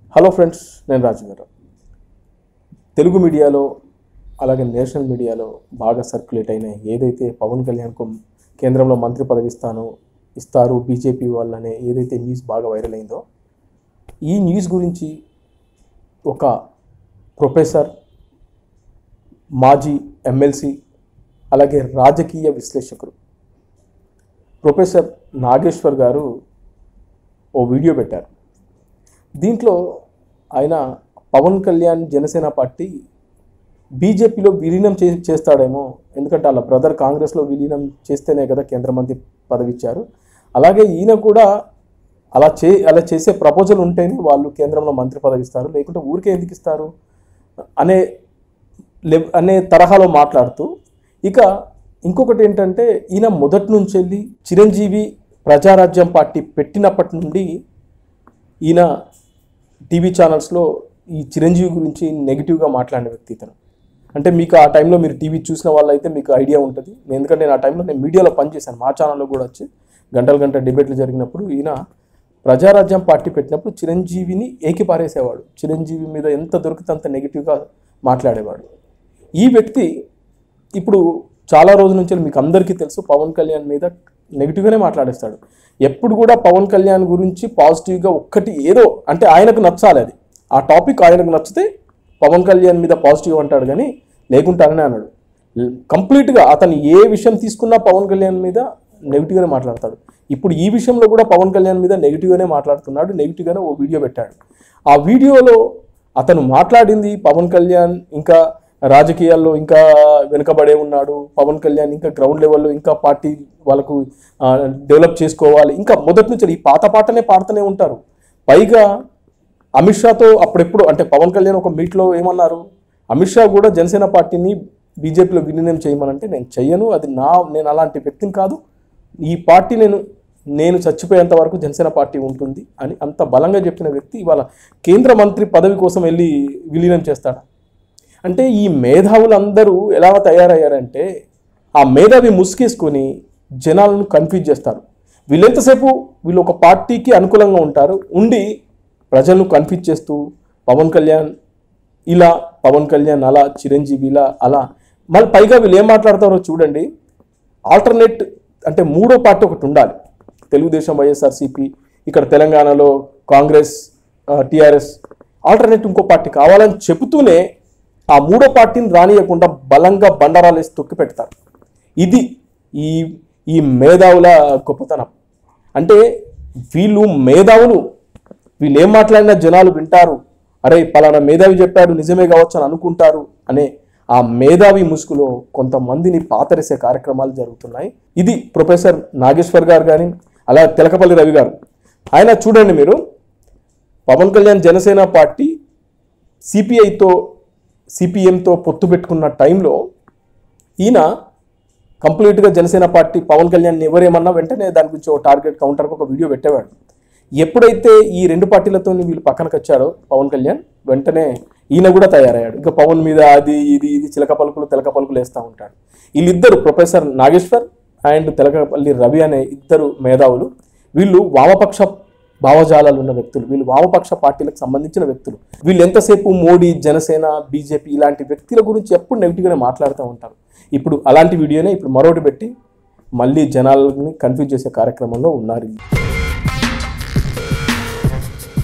hello friends నేను రాజు గారు తెలుగు మీడియాలో అలాగే నేషనల్ మీడియాలో బాగా సర్క్యులేట్ అయిన ఏదైతే పవన్ కళ్యాణ్కు కేంద్రంలో మంత్రి పదవి ఇస్తాను ఇస్తారు బీజేపీ వాళ్ళనే ఏదైతే న్యూస్ బాగా వైరల్ అయిందో ఈ న్యూస్ గురించి ఒక ప్రొఫెసర్ మాజీ ఎమ్మెల్సీ అలాగే రాజకీయ విశ్లేషకులు ప్రొఫెసర్ నాగేశ్వర్ గారు ఓ వీడియో పెట్టారు దీంట్లో ఆయన పవన్ కళ్యాణ్ జనసేన పార్టీ బీజేపీలో విలీనం చే చేస్తాడేమో ఎందుకంటే వాళ్ళ బ్రదర్ కాంగ్రెస్లో విలీనం చేస్తేనే కదా కేంద్ర మంత్రి పదవి ఇచ్చారు అలాగే ఈయన కూడా అలా చే అలా చేసే ప్రపోజల్ ఉంటేనే వాళ్ళు కేంద్రంలో మంత్రి పదవి ఇస్తారు లేకుంటే ఊరికే ఎందుకు ఇస్తారు అనే లెవ్ అనే తరహాలో మాట్లాడుతూ ఇక ఇంకొకటి ఏంటంటే ఈయన మొదటి నుంచి వెళ్ళి చిరంజీవి ప్రజారాజ్యం పార్టీ పెట్టినప్పటి నుండి ఈయన టీవీ ఛానల్స్లో ఈ చిరంజీవి గురించి నెగిటివ్గా మాట్లాడిన వ్యక్తి ఇతను అంటే మీకు ఆ టైంలో మీరు టీవీ చూసిన వాళ్ళైతే మీకు ఐడియా ఉంటుంది నేను- ఎందుకంటే నేను ఆ టైంలో నేను మీడియాలో పనిచేశాను మా ఛానల్లో కూడా వచ్చి గంటల గంట డిబేట్లు జరిగినప్పుడు ఈయన ప్రజారాజ్యం పార్టీ పెట్టినప్పుడు చిరంజీవిని ఏకిపారేసేవాడు చిరంజీవి మీద ఎంత దొరికితే అంత నెగిటివ్గా మాట్లాడేవాడు ఈ వ్యక్తి ఇప్పుడు చాలా రోజుల నుంచి మీకు అందరికీ తెలుసు పవన్ కళ్యాణ్ మీద నెగిటివ్గానే మాట్లాడేస్తాడు ఎప్పుడు కూడా పవన్ కళ్యాణ్ గురించి పాజిటివ్గా ఒక్కటి ఏదో అంటే ఆయనకు నచ్చాలి అది ఆ టాపిక్ ఆయనకు నచ్చితే పవన్ కళ్యాణ్ మీద పాజిటివ్ అంటాడు కానీ లేకుంటానని అన్నాడు కంప్లీట్గా అతను ఏ విషయం తీసుకున్నా పవన్ కళ్యాణ్ మీద నెగిటివ్గానే మాట్లాడతాడు ఇప్పుడు ఈ విషయంలో కూడా పవన్ కళ్యాణ్ మీద నెగిటివ్గానే మాట్లాడుతున్నాడు నెగిటివ్గానే ఓ వీడియో పెట్టాడు ఆ వీడియోలో అతను మాట్లాడింది పవన్ కళ్యాణ్ ఇంకా రాజకీయాల్లో ఇంకా వెనుకబడే ఉన్నాడు పవన్ కళ్యాణ్ ఇంకా గ్రౌండ్ లెవెల్లో ఇంకా పార్టీ వాళ్ళకు డెవలప్ చేసుకోవాలి ఇంకా మొదటి నుంచి ఈ పాత పాటనే పాడుతూనే ఉంటారు పైగా అమిత్ షాతో అప్పుడెప్పుడు అంటే పవన్ కళ్యాణ్ ఒక మీట్లో ఏమన్నారు అమిత్ షా కూడా జనసేన పార్టీని బీజేపీలో విలీనం చేయమనంటే నేను చెయ్యను అది నా నేను అలాంటి వ్యక్తిని కాదు ఈ పార్టీ నేను నేను చచ్చిపోయేంత వరకు జనసేన పార్టీ ఉంటుంది అని అంత బలంగా చెప్పిన వ్యక్తి ఇవాళ కేంద్ర మంత్రి పదవి కోసం వెళ్ళి విలీనం చేస్తాడా అంటే ఈ మేధావులందరూ ఎలా తయారయ్యారంటే ఆ మేధావి ముసుగేసుకొని జనాలను కన్ఫ్యూజ్ చేస్తారు వీళ్ళెంతసేపు వీళ్ళు ఒక పార్టీకి అనుకూలంగా ఉంటారు ఉండి ప్రజలను కన్ఫ్యూజ్ చేస్తూ పవన్ కళ్యాణ్ ఇలా పవన్ కళ్యాణ్ అలా చిరంజీవి ఇలా అలా మళ్ళీ పైగా వీళ్ళు ఏం మాట్లాడతారో చూడండి ఆల్టర్నేట్ అంటే మూడో పార్టీ ఒకటి ఉండాలి తెలుగుదేశం వైఎస్ఆర్సీపీ ఇక్కడ తెలంగాణలో కాంగ్రెస్ టీఆర్ఎస్ ఆల్టర్నేట్ ఇంకో పార్టీ కావాలని చెబుతూనే ఆ మూడో పార్టీని రానియకుండా బలంగా బండరాలు వేసి తొక్కి పెడతారు ఇది ఈ ఈ మేధావుల గొప్పతనం అంటే వీళ్ళు మేధావులు వీళ్ళు ఏం మాట్లాడినా జనాలు వింటారు అరే పలానా మేధావి చెప్పాడు నిజమే కావచ్చు అని అనుకుంటారు అనే ఆ మేధావి ముసుగులో కొంతమందిని పాతరేసే కార్యక్రమాలు జరుగుతున్నాయి ఇది ప్రొఫెసర్ నాగేశ్వర్ గారు కానీ అలా తెలకపల్లి రవి గారు ఆయన చూడండి మీరు పవన్ కళ్యాణ్ జనసేన పార్టీ సిపిఐతో సిపిఎంతో పొత్తు పెట్టుకున్న టైంలో ఈయన కంప్లీట్గా జనసేన పార్టీ పవన్ కళ్యాణ్ ఎవరేమన్నా వెంటనే దాని గురించి ఒక టార్గెట్ కౌంటర్కి ఒక వీడియో పెట్టేవాడు ఎప్పుడైతే ఈ రెండు పార్టీలతో వీళ్ళు పక్కనకి వచ్చాడో పవన్ కళ్యాణ్ వెంటనే ఈయన కూడా తయారయ్యాడు ఇంకా పవన్ మీద అది ఇది ఇది చిలక పలుకులు తెలక పలుకులు వేస్తూ ఉంటాడు వీళ్ళిద్దరు ప్రొఫెసర్ నాగేశ్వర్ అండ్ తెలకపల్లి రవి అనే ఇద్దరు మేధావులు వీళ్ళు వామపక్ష భావజాలాలు ఉన్న వ్యక్తులు వీళ్ళు వామపక్ష పార్టీలకు సంబంధించిన వ్యక్తులు వీళ్ళు ఎంతసేపు మోడీ జనసేన బీజేపీ ఇలాంటి వ్యక్తుల గురించి ఎప్పుడు నెగిటివ్గానే మాట్లాడుతూ ఉంటారు ఇప్పుడు అలాంటి వీడియోనే ఇప్పుడు మరొకటి పెట్టి మళ్ళీ జనాలని కన్ఫ్యూజ్ చేసే కార్యక్రమంలో ఉన్నారు